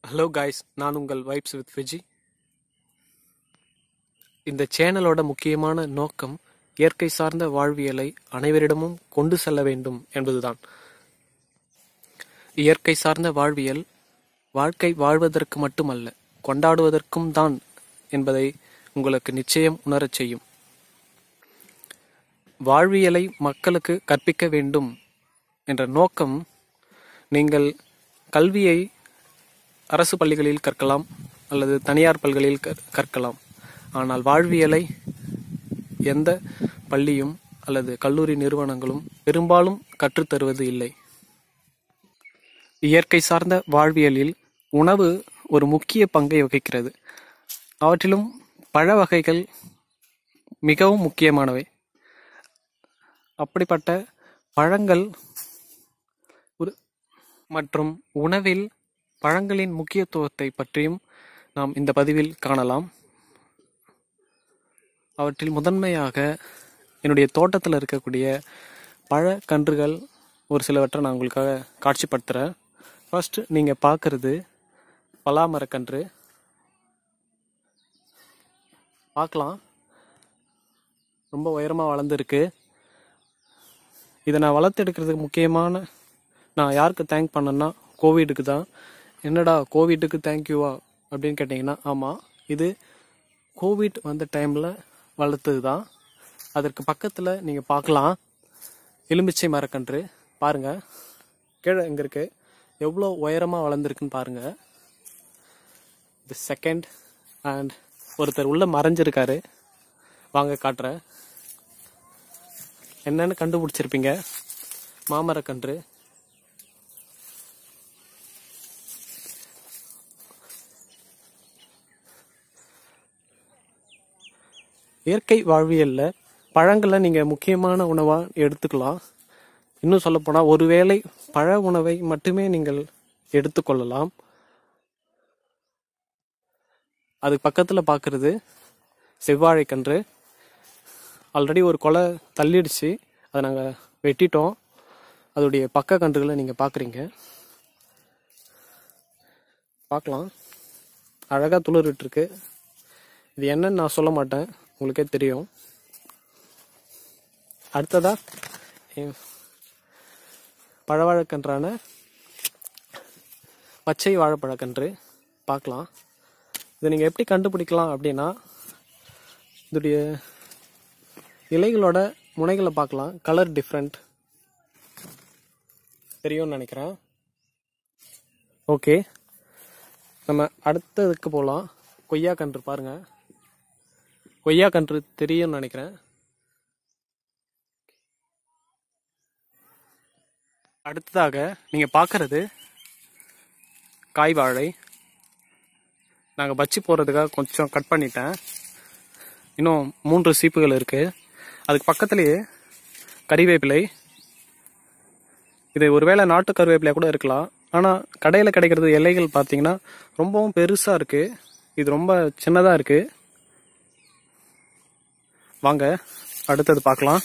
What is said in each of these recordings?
hello guys நான் உங்கள் vibes with Viji இந்த சேனலோட முக்கியமான நோக்கம் இயற்கை சார்ந்த வாழ்வியலை அனைவரிடமும் கொண்டு செல்ல வேண்டும் என்பதுதான் இயற்கை சார்ந்த வாழ்வியல் வாழ்க்கை வாழ்வதற்கு மட்டுமல்ல கொண்டாடுவதற்கும் தான் என்பதை உங்களுக்கு நிச்சயம் உணரச் செய்யும் வாழ்வியலை மக்களுக்கு கற்பிக்க வேண்டும் என்ற நோக்கம் நீங்கள் கல்வியை அரசு பள்ளிகளில் கற்கலாம் அல்லது தனியார் பல்கலையில் கற்- கற்கலாம் ஆனால் வாழ்வியலை எந்த பள்ளியும் அல்லது கல்லூரி நிறுவனங்களும் பெரும்பாலும் கற்றுத்தருவது இல்லை இயற்கை சார்ந்த வாழ்வியலில் உணவு ஒரு முக்கிய பங்கை வகிக்கிறது அவற்றிலும் பழ வகைகள் மிகவும் முக்கியமானவை அப்படிப்பட்ட பழங்கள் ஒரு மற்றும் உணவில் பழங்களின் முக்கியத்துவத்தை பற்றியும் நாம் இந்த பதிவில் காணலாம் அவற்றில் முதன்மையாக என்னுடைய தோட்டத்தில் இருக்கக்கூடிய பழக்கன்றுகள் ஒரு சிலவற்றை நான் உங்களுக்காக காட்சிப்படுத்துகிறேன் ஃபர்ஸ்ட் நீங்கள் பார்க்குறது பலாமரக்கன்று பார்க்கலாம் ரொம்ப உயரமாக வளர்ந்துருக்கு இதை நான் வளர்த்தெடுக்கிறதுக்கு முக்கியமான நான் யாருக்கு தேங்க் பண்ணேன்னா கோவிடுக்கு தான் என்னடா கோவிட்டுக்கு தேங்க்யூவா அப்படின்னு கேட்டிங்கன்னா ஆமாம் இது கோவிட் வந்த டைமில் வளர்த்தது தான் அதற்கு பக்கத்தில் நீங்கள் பார்க்கலாம் எலுமிச்சை மரக்கன்று பாருங்கள் கீழே இங்கே இருக்கு எவ்வளோ உயரமாக வளர்ந்துருக்குன்னு பாருங்கள் இது செகண்ட் அண்ட் ஒருத்தர் உள்ள மறைஞ்சிருக்காரு வாங்க காட்டுறேன் என்னன்னு கண்டுபிடிச்சிருப்பீங்க மாமரக்கன்று இயற்கை வாழ்வியல்ல பழங்களை நீங்க முக்கியமான உணவா எடுத்துக்கலாம் இன்னும் சொல்ல போனா ஒருவேளை பழ உணவை மட்டுமே நீங்கள் எடுத்துக்கொள்ளலாம் அதுக்கு பக்கத்துல பார்க்கிறது செவ்வாழைக்கன்று ஆல்ரெடி ஒரு கொலை தள்ளிடுச்சு அதை நாங்கள் வெட்டிட்டோம் அதோடைய பக்க கன்றுகளை நீங்கள் பார்க்குறீங்க பார்க்கலாம் அழகாக துளிர்விட்டு இருக்கு இது என்னன்னு நான் சொல்ல மாட்டேன் உங்களுக்கே தெரியும் அடுத்ததா என் பழவாழைக்கன்றான பச்சை வாழைப்பழக்கன்று பார்க்கலாம் இதை நீங்கள் எப்படி கண்டுபிடிக்கலாம் அப்படின்னா இதோடைய இலைகளோட முனைகளை பார்க்கலாம் கலர் டிஃப்ரெண்ட் தெரியும்னு நினைக்கிறேன் ஓகே நம்ம அடுத்ததுக்கு போகலாம் கொய்யா கன்று பாருங்க கொய்யா கன்று தெரியும்னு நினைக்கிறேன் அடுத்ததாக நீங்க பார்க்கறது காய் வாழை நாங்கள் பச்சி போடுறதுக்காக கொஞ்சம் கட் பண்ணிட்டேன் இன்னும் மூன்று சீப்புகள் இருக்கு அதுக்கு பக்கத்துலேயே கறிவேப்பிலை இது ஒருவேளை நாட்டு கருவேப்பிலையா கூட இருக்கலாம் ஆனால் கடையில் கிடைக்கிறது இலைகள் பார்த்தீங்கன்னா ரொம்பவும் பெருசாக இருக்கு இது ரொம்ப சின்னதாக இருக்கு வாங்க அடுத்தது பார்க்கலாம்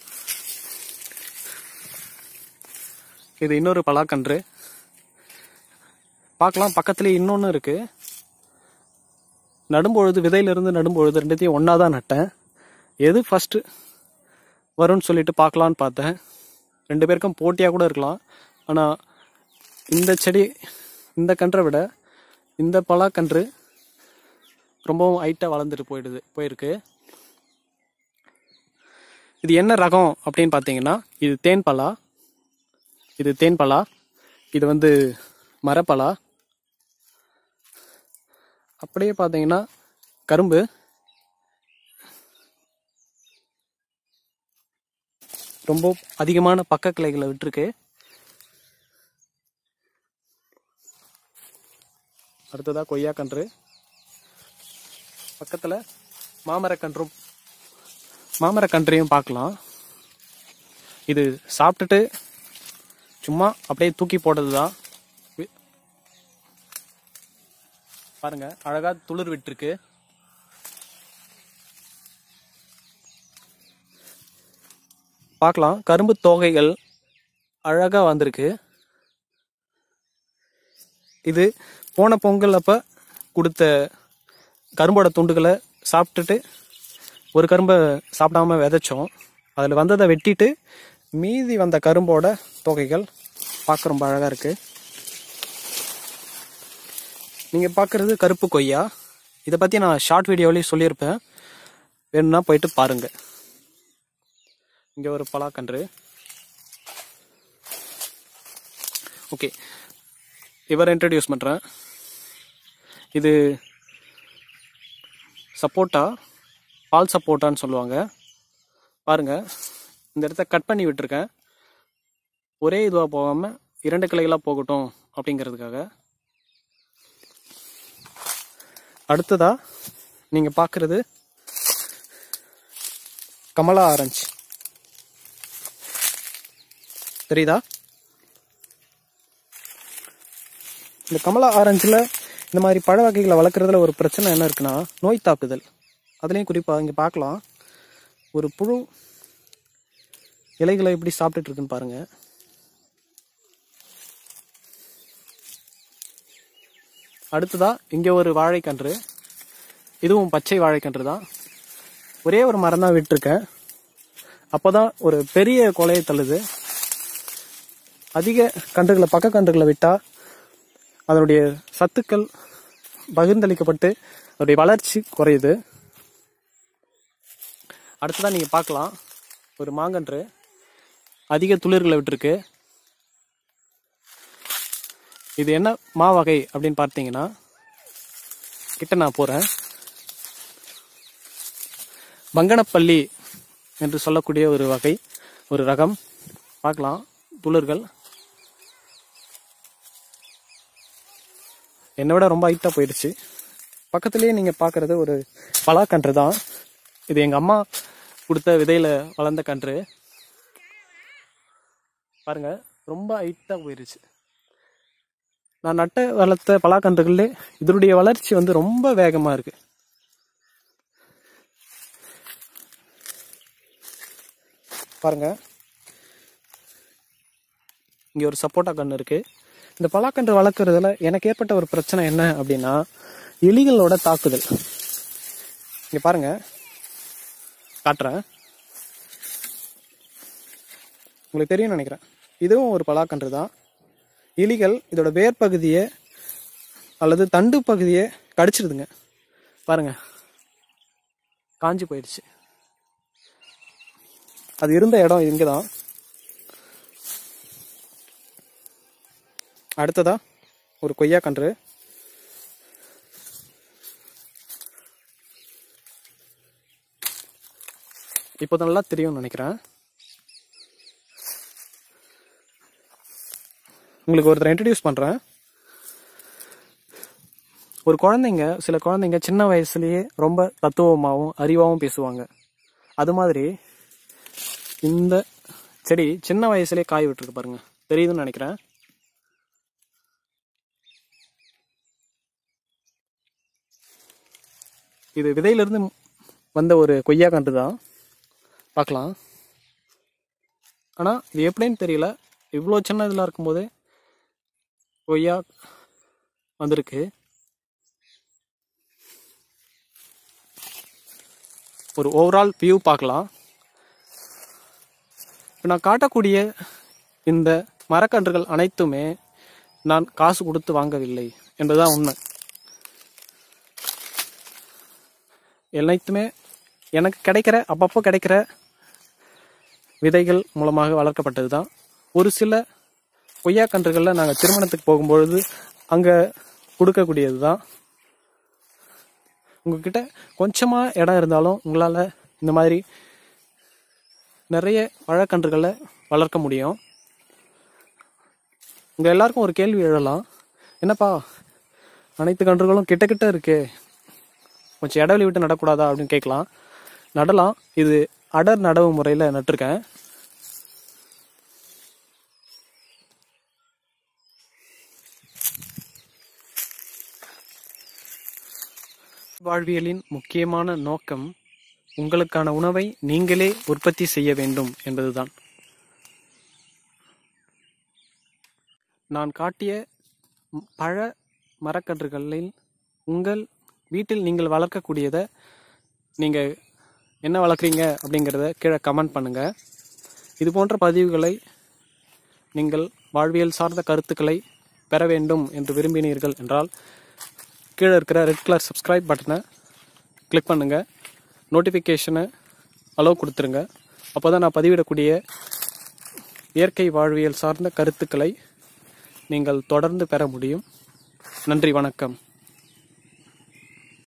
இது இன்னொரு பலாக்கன்று பார்க்கலாம் பக்கத்துலேயே இன்னொன்று இருக்கு நடும்பொழுது விதையிலிருந்து நடும்பொழுது ரெண்டுத்தையும் ஒன்றா தான் நட்டேன் எது ஃபர்ஸ்ட் வரும்னு சொல்லிட்டு பார்க்கலான்னு பார்த்தேன் ரெண்டு பேருக்கும் போட்டியாக கூட இருக்கலாம் ஆனால் இந்த செடி இந்த கன்றை விட இந்த பலாக்கன்று ரொம்பவும் ஹைட்டாக வளர்ந்துட்டு போயிடுது போயிருக்கு இது என்ன ரகம் அப்படின்னு பார்த்தீங்கன்னா இது தேன் பலா இது தேன் பலா இது வந்து மரப்பலா அப்படியே பார்த்தீங்கன்னா கரும்பு ரொம்ப அதிகமான பக்க கிளைகளை விட்டுருக்கு அடுத்ததா கொய்யாக்கன்று பக்கத்துல மாமரக்கன்றும் மாமரக்கன்றையும் பார்க்கலாம் இது சாப்பிட்டுட்டு சும்மா அப்படியே தூக்கி போட்டது தான் பாருங்க அழகா துளிர் விட்டுருக்கு பார்க்கலாம் கரும்பு தோகைகள் அழகா வந்திருக்கு இது போன பொங்கல் அப்போ கொடுத்த கரும்போட துண்டுகளை சாப்பிட்டுட்டு ஒரு கரும்பை சாப்பிடாம விதைச்சோம் அதில் வந்ததை வெட்டிட்டு மீதி வந்த கரும்போட தொகைகள் பார்க்க ரொம்ப அழகாக இருக்குது நீங்கள் பார்க்குறது கருப்பு கொய்யா இதை பற்றி நான் ஷார்ட் வீடியோவிலேயே சொல்லியிருப்பேன் வேணும்னா போயிட்டு பாருங்க இங்கே ஒரு பலாக்கன்று ஓகே இவரை இன்ட்ரடியூஸ் பண்ணுறேன் இது சப்போட்டா பால் சப்போட்டான்னு சொல்லுவாங்க பாருங்க இந்த இடத்த கட் பண்ணி விட்டுருக்கேன் ஒரே இதுவாக போகாமல் இரண்டு கிளைகளாக போகட்டும் அப்படிங்கிறதுக்காக அடுத்ததா நீங்கள் பார்க்குறது கமலா ஆரஞ்சு தெரியுதா இந்த கமலா ஆரஞ்சில் இந்த மாதிரி பழ வகைகளை வளர்க்குறதுல ஒரு பிரச்சனை என்ன இருக்குன்னா நோய் தாக்குதல் அதுலேயும் குறிப்பாக இங்கே பார்க்கலாம் ஒரு புழு இலைகளை எப்படி சாப்பிட்டுட்டு இருக்குன்னு பாருங்க அடுத்ததா இங்கே ஒரு வாழைக்கன்று இதுவும் பச்சை வாழைக்கன்று தான் ஒரே ஒரு மரம் தான் விட்டுருக்கேன் அப்போதான் ஒரு பெரிய கொலையை தள்ளுது அதிக கன்றுகளை பக்க கன்றுகளை விட்டா அதனுடைய சத்துக்கள் பகிர்ந்தளிக்கப்பட்டு அதனுடைய வளர்ச்சி குறையுது அடுத்ததான் நீங்கள் பார்க்கலாம் ஒரு மாங்கன்று அதிக துளிர்களை விட்டுருக்கு இது என்ன மா வகை அப்படின்னு பார்த்தீங்கன்னா கிட்ட நான் போகிறேன் பங்கனப்பள்ளி என்று சொல்லக்கூடிய ஒரு வகை ஒரு ரகம் பார்க்கலாம் துளிர்கள் என்னை விட ரொம்ப ஹைட்டாக போயிடுச்சு பக்கத்துலேயே நீங்கள் பார்க்குறது ஒரு பலாக்கன்று தான் இது எங்கள் அம்மா கொடுத்த விதையில் வளர்ந்த கன்று பாருங்க ரொம்ப ஹைட்டாக போயிடுச்சு நான் நட்ட வளர்த்த பலாக்கன்றுகளே இதனுடைய வளர்ச்சி வந்து ரொம்ப வேகமாக இருக்கு பாருங்க இங்கே ஒரு சப்போட்டா கன்று இருக்கு இந்த பலாக்கன்று வளர்க்குறதுல எனக்கு ஏற்பட்ட ஒரு பிரச்சனை என்ன அப்படின்னா எலிகளோட தாக்குதல் இங்கே பாருங்க காட்டுறேன் உங்களுக்கு தெரியும்னு நினைக்கிறேன் இதுவும் ஒரு பலாக்கன்று தான் எலிகள் இதோட வேர் பகுதியை அல்லது தண்டு பகுதியை கடிச்சிடுதுங்க பாருங்க காஞ்சி போயிடுச்சு அது இருந்த இடம் இங்கே தான் அடுத்ததா ஒரு கொய்யா கன்று இப்போ நல்லா தெரியும்னு நினைக்கிறேன் உங்களுக்கு ஒருத்தர் இன்ட்ரடியூஸ் பண்ணுறேன் ஒரு குழந்தைங்க சில குழந்தைங்க சின்ன வயசுலயே ரொம்ப தத்துவமாகவும் அறிவாகவும் பேசுவாங்க அது மாதிரி இந்த செடி சின்ன வயசுலயே காய் விட்டுருக்கு பாருங்க தெரியுதுன்னு நினைக்கிறேன் இது விதையிலிருந்து வந்த ஒரு கொய்யா கன்று தான் பார்க்கலாம் ஆனால் இது எப்படின்னு தெரியல இவ்வளோ சின்ன இதில் இருக்கும்போது கொய்யா வந்திருக்கு ஒரு ஓவரால் வியூ பார்க்கலாம் இப்போ நான் காட்டக்கூடிய இந்த மரக்கன்றுகள் அனைத்துமே நான் காசு கொடுத்து வாங்கவில்லை என்பதுதான் உண்மை அனைத்துமே எனக்கு கிடைக்கிற அப்பப்போ கிடைக்கிற விதைகள் மூலமாக வளர்க்கப்பட்டது தான் ஒரு சில கொய்யா கன்றுகளில் நாங்கள் திருமணத்துக்கு போகும்பொழுது அங்கே கொடுக்கக்கூடியது தான் உங்ககிட்ட கொஞ்சமாக இடம் இருந்தாலும் உங்களால் இந்த மாதிரி நிறைய பழக்கன்றுகளை வளர்க்க முடியும் உங்கள் எல்லாருக்கும் ஒரு கேள்வி எழலாம் என்னப்பா அனைத்து கன்றுகளும் கிட்ட கிட்ட இருக்கே கொஞ்சம் இடைவெளி விட்டு நடக்கூடாதா அப்படின்னு கேட்கலாம் நடலாம் இது அடர் நடவு முறையில் நட்டிருக்கேன் வாழ்வியலின் முக்கியமான நோக்கம் உங்களுக்கான உணவை நீங்களே உற்பத்தி செய்ய வேண்டும் என்பதுதான் நான் காட்டிய ம், பழ மரக்கன்றுகளில் உங்கள் வீட்டில் நீங்கள் வளர்க்கக்கூடியதை நீங்கள் என்ன வளர்க்குறீங்க அப்படிங்கிறத கீழே கமெண்ட் பண்ணுங்கள் இது போன்ற பதிவுகளை நீங்கள் வாழ்வியல் சார்ந்த கருத்துக்களை பெற வேண்டும் என்று விரும்பினீர்கள் என்றால் கீழே இருக்கிற ரெட் கலர் சப்ஸ்கிரைப் பட்டனை கிளிக் பண்ணுங்கள் நோட்டிஃபிகேஷனை அலோவ் கொடுத்துருங்க அப்போ தான் நான் பதிவிடக்கூடிய இயற்கை வாழ்வியல் சார்ந்த கருத்துக்களை நீங்கள் தொடர்ந்து பெற முடியும் நன்றி வணக்கம்